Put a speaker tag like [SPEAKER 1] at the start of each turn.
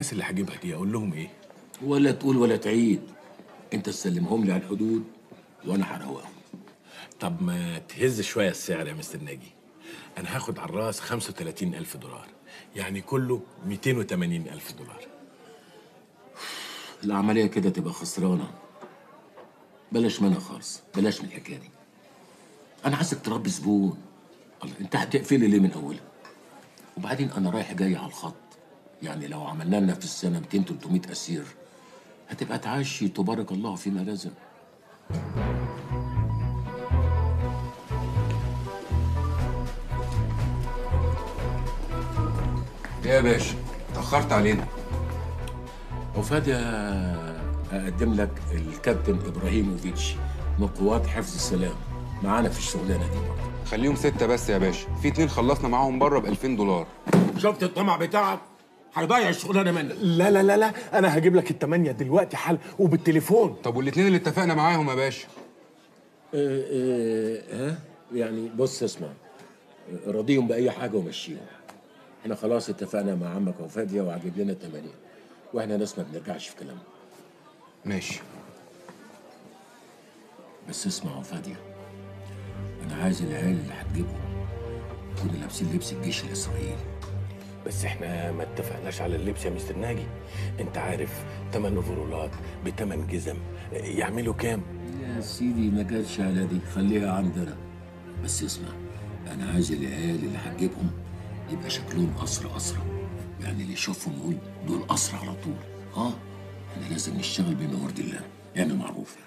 [SPEAKER 1] الناس اللي هجيبها دي اقول لهم ايه
[SPEAKER 2] ولا تقول ولا تعيد انت تسلمهم لي على الحدود وانا هروقهم
[SPEAKER 1] طب ما تهز شويه السعر يا مستر ناجي انا هاخد على الراس 35 الف دولار يعني كله 280 الف دولار
[SPEAKER 2] العمليه كده تبقى خسرانه بلاش منها خالص بلاش من الحكايه دي انا عايزك تربي زبون الله انت هتقفلي ليه من اولها وبعدين انا رايح جاي على الخط يعني لو عملنا لنا في السنه 200 300 اسير هتبقى تعشي تبارك الله فيما لازم
[SPEAKER 3] ايه يا باشا اتأخرت علينا
[SPEAKER 2] وفادي اقدم لك الكابتن ابراهيموفيتش من قوات حفظ السلام معانا في الشغلانه دي
[SPEAKER 3] خليهم ستة بس يا باشا في اتنين خلصنا معاهم بره ب 2000 دولار
[SPEAKER 2] شفت الطمع بتاعك هيضيع الشغلانه منك
[SPEAKER 4] لا لا لا لا انا هجيب لك التمانية دلوقتي حال وبالتليفون
[SPEAKER 3] طب والاتنين اللي اتفقنا معاهم يا باشا
[SPEAKER 2] إيه إيه ها يعني بص اسمع راضيهم باي حاجه ومشيهم احنا خلاص اتفقنا مع عمك وفاديه وعجب لنا التمانية واحنا ناس ما بنرجعش في كلامنا
[SPEAKER 3] ماشي
[SPEAKER 2] بس اسمع يا فادية أنا عايز العيال اللي هتجيبهم يكونوا لابسين لبس الجيش الإسرائيلي
[SPEAKER 1] بس احنا ما اتفقناش على اللبس يا مستر ناجي انت عارف تمن اوفرولات بتمن جزم يعملوا كام
[SPEAKER 2] يا سيدي ما جاتش على دي خليها عندنا بس اسمع أنا عايز العيال اللي هتجيبهم يبقى شكلهم أسرى أسرى يعني اللي يشوفهم يقول دول أسرى على طول اه احنا لازم نشتغل بما يرضي الله اعمل معروف